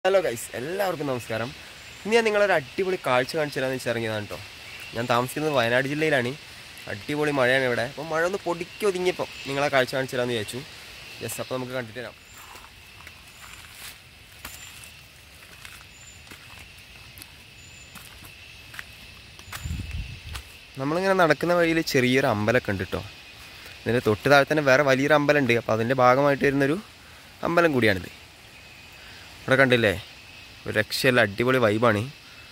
hello guys എല്ലാവർക്കും നമസ്കാരം ഇന്ന് ഞാൻ നിങ്ങളൊരു അടിപൊളി കാഴ്ച കാണിച്ചു തരാമെന്ന് വെച്ചിറങ്ങിയതാണ് കേട്ടോ ഞാൻ താമസിക്കുന്നത് വയനാട് ജില്ലയിലാണ് അടിപൊളി മഴയാണ് ഇവിടെ അപ്പോൾ മഴ ഒന്ന് പൊടിക്കി ഒതുങ്ങിയപ്പോൾ നിങ്ങളെ കാഴ്ച കാണിച്ചു തരാമെന്ന് വിചാരിച്ചു യെസ് അപ്പോൾ നമുക്ക് കണ്ടിട്ട് വരാം നമ്മളിങ്ങനെ നടക്കുന്ന വഴിയിൽ ചെറിയൊരു അമ്പലമൊക്കെ ഉണ്ട് കേട്ടോ ഇതിൻ്റെ തൊട്ട് താഴെ തന്നെ വേറെ വലിയൊരു അമ്പലമുണ്ട് അപ്പോൾ അതിൻ്റെ ഭാഗമായിട്ട് വരുന്നൊരു അമ്പലം കൂടിയാണിത് ഇവിടെ കണ്ടില്ലേ ഒരു രക്ഷയല്ല അടിപൊളി വൈബാണ്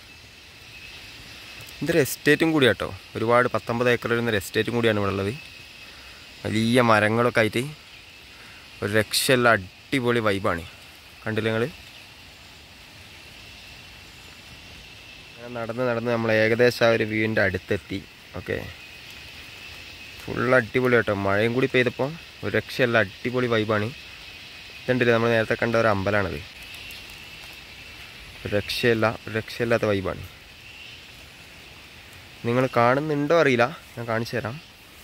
ഇതൊരു എസ്റ്റേറ്റും കൂടി കേട്ടോ ഒരുപാട് പത്തൊമ്പത് ഏക്കർ വരുന്ന ഒരു എസ്റ്റേറ്റും കൂടിയാണ് ഇവിടെ ഉള്ളത് വലിയ മരങ്ങളൊക്കെ ആയിട്ട് ഒരു രക്ഷയല്ല അടിപൊളി വൈബാണ് കണ്ടില്ലേ നിങ്ങൾ അങ്ങനെ നടന്ന് നടന്ന് നമ്മൾ ഏകദേശം ആ ഒരു വീടിൻ്റെ അടുത്തെത്തി ഓക്കെ ഫുൾ അടിപൊളി കേട്ടോ മഴയും കൂടി പെയ്തപ്പോൾ ഒരു രക്ഷയല്ല അടിപൊളി വൈബാണ് ഇതുണ്ടല്ലേ നമ്മൾ നേരത്തെ കണ്ട ഒരു അമ്പലമാണത് ഒരു രക്ഷയില്ല ഒരു രക്ഷയില്ലാത്ത വൈബാണ് നിങ്ങൾ കാണുന്നുണ്ടോ അറിയില്ല ഞാൻ കാണിച്ചു തരാം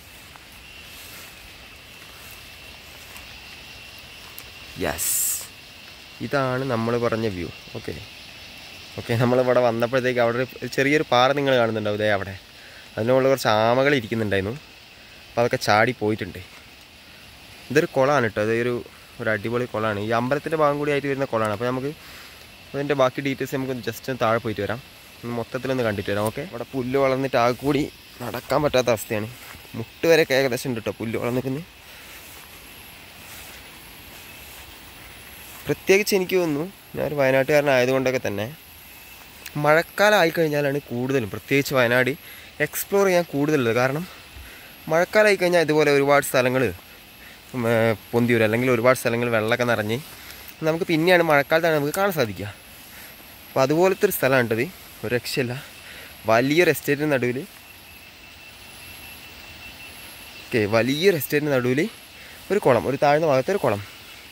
യെസ് ഇതാണ് നമ്മൾ പറഞ്ഞ വ്യൂ ഓക്കെ ഓക്കെ നമ്മളിവിടെ വന്നപ്പോഴത്തേക്ക് അവിടെ ഒരു ചെറിയൊരു പാറ നിങ്ങൾ കാണുന്നുണ്ടാവും ഇതേ അവിടെ അതിനുള്ള കുറച്ച് ആമകൾ ഇരിക്കുന്നുണ്ടായിരുന്നു അപ്പോൾ അതൊക്കെ ചാടി പോയിട്ടുണ്ട് ഇതൊരു കുളമാണ് കേട്ടോ അതൊരു ഒരു അടിപൊളി കുളമാണ് ഈ അമ്പലത്തിൻ്റെ ഭാഗം കൂടി ആയിട്ട് വരുന്ന കുളമാണ് അപ്പോൾ നമുക്ക് അതിൻ്റെ ബാക്കി ഡീറ്റെയിൽസ് നമുക്ക് ജസ്റ്റ് ഒന്ന് താഴെ പോയിട്ട് വരാം ഒന്ന് മൊത്തത്തിലൊന്ന് കണ്ടിട്ട് വരാം ഓക്കെ ഇവിടെ പുല്ല് വളർന്നിട്ട് ആകെ കൂടി നടക്കാൻ പറ്റാത്ത അവസ്ഥയാണ് മുട്ട് വരെ ഏകദേശം ഉണ്ട് കേട്ടോ പുല്ല് വളർന്നിരിക്കുന്നത് പ്രത്യേകിച്ച് എനിക്ക് തോന്നുന്നു ഞാനൊരു വയനാട്ടുകാരനായതുകൊണ്ടൊക്കെ തന്നെ മഴക്കാലം ആയിക്കഴിഞ്ഞാലാണ് കൂടുതലും പ്രത്യേകിച്ച് വയനാട് എക്സ്പ്ലോർ ചെയ്യാൻ കൂടുതലുള്ളത് കാരണം മഴക്കാലം ആയിക്കഴിഞ്ഞാൽ ഇതുപോലെ ഒരുപാട് സ്ഥലങ്ങൾ പൊന്തി വരും അല്ലെങ്കിൽ ഒരുപാട് സ്ഥലങ്ങൾ വെള്ളമൊക്കെ നിറഞ്ഞ് നമുക്ക് പിന്നെയാണ് മഴക്കാലത്താണ് നമുക്ക് കാണാൻ സാധിക്കുക അപ്പോൾ അതുപോലത്തെ ഒരു സ്ഥലമാണ് ഇത് ഒരു രക്ഷയില്ല വലിയൊരു എസ്റ്റേറ്റിന് നടുവിൽ ഓക്കെ വലിയൊരു എസ്റ്റേറ്റിന് നടുവിൽ ഒരു കുളം ഒരു താഴ്ന്ന ഭാഗത്തെ ഒരു കുളം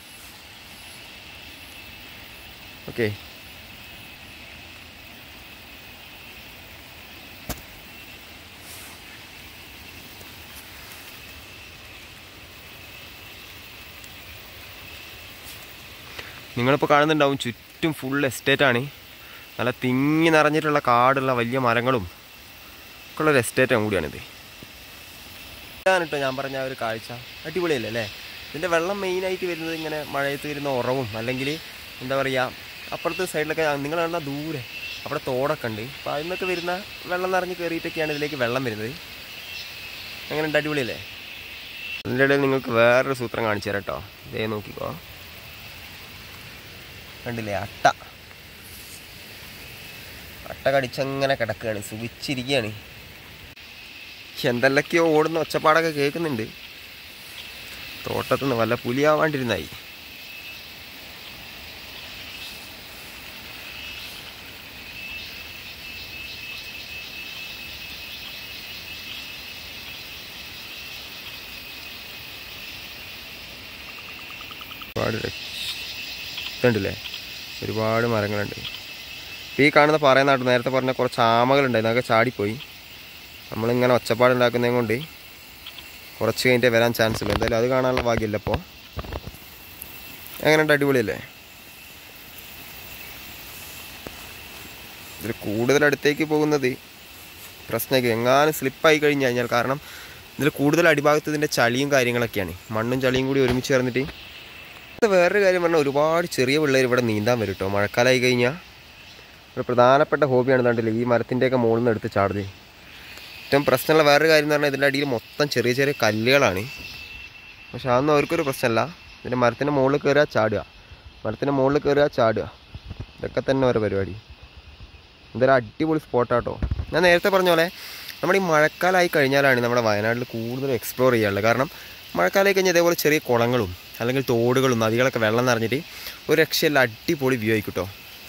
ഓക്കെ നിങ്ങളിപ്പോൾ കാണുന്നുണ്ടാവും ചുറ്റും ഫുൾ എസ്റ്റേറ്റാണ് നല്ല തിങ്ങി നിറഞ്ഞിട്ടുള്ള കാടുള്ള വലിയ മരങ്ങളും ഒക്കെ ഉള്ള ഒരു എസ്റ്റേറ്റും കൂടിയാണിത് ഇതാണ് കേട്ടോ ഞാൻ പറഞ്ഞ ആ ഒരു കാഴ്ച അടിപൊളിയല്ലേ അല്ലേ ഇതിൻ്റെ വെള്ളം മെയിനായിട്ട് വരുന്നത് ഇങ്ങനെ മഴയത്ത് വരുന്ന ഉറവും അല്ലെങ്കിൽ എന്താ പറയുക അപ്പുറത്തെ സൈഡിലൊക്കെ നിങ്ങൾ കാണുന്ന ദൂരെ അവിടെ തോടൊക്കെ ഉണ്ട് അപ്പോൾ അതിൽ നിന്നൊക്കെ വരുന്ന വെള്ളം നിറഞ്ഞ് കയറിയിട്ടൊക്കെയാണ് ഇതിലേക്ക് വെള്ളം വരുന്നത് അങ്ങനെ ഉണ്ട് അടിപൊളിയല്ലേ അതിൻ്റെ ഇടയിൽ നിങ്ങൾക്ക് വേറൊരു സൂത്രം കാണിച്ചു തരാം കേട്ടോ ഇതേ നോക്കിക്കോ കണ്ടില്ലേ അട്ട അട്ട കടിച്ചങ്ങനെ കിടക്കുകയാണ് സുഖിച്ചിരിക്കുകയാണ് എന്തെല്ലൊക്കെയോ ഓടുന്ന ഒച്ചപ്പാടൊക്കെ കേൾക്കുന്നുണ്ട് തോട്ടത്തുനിന്ന് വല്ല പുലിയാവാണ്ടിരുന്നായി ഒരുപാട് ഇതുണ്ടല്ലേ ഒരുപാട് മരങ്ങളുണ്ട് ഇപ്പോൾ ഈ കാണുന്ന പറയുന്ന നാട്ട് നേരത്തെ പറഞ്ഞ കുറച്ച് ആമകളുണ്ടായിരുന്നു അതൊക്കെ ചാടിപ്പോയി നമ്മളിങ്ങനെ ഒച്ചപ്പാടുണ്ടാക്കുന്നതും കൊണ്ട് കുറച്ച് കഴിഞ്ഞിട്ട് വരാൻ ചാൻസ് ഉള്ളൂ എന്തായാലും അത് കാണാനുള്ള ഭാഗ്യമില്ല അപ്പോൾ എങ്ങനെയുണ്ട് അടിപൊളിയല്ലേ ഇതിൽ കൂടുതൽ അടുത്തേക്ക് പോകുന്നത് പ്രശ്നമായിരിക്കും എങ്ങാനും സ്ലിപ്പായി കഴിഞ്ഞ് കഴിഞ്ഞാൽ കാരണം ഇതിൽ കൂടുതൽ അടിഭാഗത്ത് ഇതിൻ്റെ ചളിയും കാര്യങ്ങളൊക്കെയാണ് മണ്ണും ചളിയും കൂടി ഒരുമിച്ച് ചേർന്നിട്ട് ഇത് വേറൊരു കാര്യം പറഞ്ഞാൽ ഒരുപാട് ചെറിയ പിള്ളേർ ഇവിടെ നീന്താൻ വരും കേട്ടോ മഴക്കാലമായി കഴിഞ്ഞാൽ ഒരു പ്രധാനപ്പെട്ട ഹോബിയാണ് കണ്ടില്ലേ ഈ മരത്തിൻ്റെയൊക്കെ മുകളിൽ നിന്ന് എടുത്ത് ചാടുന്നത് ഏറ്റവും പ്രശ്നമുള്ള വേറൊരു കാര്യം എന്ന് പറഞ്ഞാൽ ഇതിൻ്റെ അടിയിൽ മൊത്തം ചെറിയ ചെറിയ കല്ലുകളാണ് പക്ഷെ അതൊന്നും അവർക്കൊരു പ്രശ്നമല്ല ഇതിൻ്റെ മരത്തിൻ്റെ മുകളിൽ കയറുക ചാടുക മരത്തിൻ്റെ മുകളിൽ കയറുക ചാടുക ഇതൊക്കെ തന്നെ ഓരോ പരിപാടി ഇതൊരു അടിപൊളി സ്പോട്ടാട്ടോ ഞാൻ നേരത്തെ പറഞ്ഞ പോലെ നമ്മുടെ ഈ മഴക്കാലമായി കഴിഞ്ഞാലാണ് നമ്മുടെ വയനാട്ടിൽ കൂടുതൽ എക്സ്പ്ലോർ ചെയ്യാനുള്ളത് കാരണം മഴക്കാലമായി കഴിഞ്ഞാൽ ഇതേപോലെ ചെറിയ കുളങ്ങളും അല്ലെങ്കിൽ തോടുകളും നദികളൊക്കെ വെള്ളം നിറഞ്ഞിട്ട് ഒരു രക്ഷയില്ല അടിപൊളി വ്യൂ ആയിക്കോട്ടോ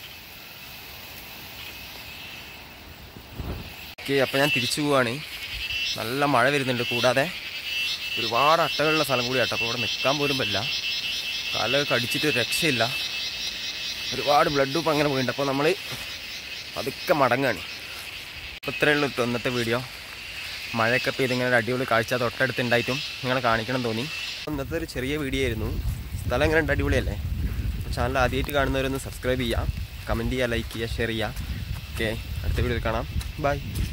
ഓക്കെ അപ്പോൾ ഞാൻ തിരിച്ചു പോവാണ് നല്ല മഴ വരുന്നുണ്ട് കൂടാതെ ഒരുപാട് അട്ടകളുള്ള സ്ഥലം കൂടി ആട്ടോ അപ്പോൾ ഇവിടെ നിൽക്കാൻ പോലും പറ്റില്ല കാലൊക്കെ കടിച്ചിട്ട് ഒരു രക്ഷയില്ല ഒരുപാട് ബ്ലഡ് ഇപ്പം അങ്ങനെ പോയിട്ടുണ്ട് അപ്പോൾ നമ്മൾ പതുക്കെ മടങ്ങാണ് അപ്പോൾ ഇത്രയേ ഉള്ളൂ കേട്ടോ ഇന്നത്തെ വീഡിയോ മഴയൊക്കെ പെയ്ത് ഇങ്ങനെ ഒരു അടിപൊളി കാഴ്ച തൊട്ടടുത്ത് ഉണ്ടായിട്ടും നിങ്ങളെ കാണിക്കണം തോന്നി ഇന്നത്തെ ഒരു ചെറിയ വീഡിയോ ആയിരുന്നു സ്ഥലം എങ്ങനെ ഉണ്ട് അടിപൊളിയല്ലേ ചാനൽ ആദ്യമായിട്ട് കാണുന്നവരൊന്ന് സബ്സ്ക്രൈബ് ചെയ്യുക കമൻറ്റ് ചെയ്യുക ലൈക്ക് ചെയ്യുക ഷെയർ ചെയ്യുക ഓക്കെ അടുത്ത വീഡിയോയിൽ കാണാം ബൈ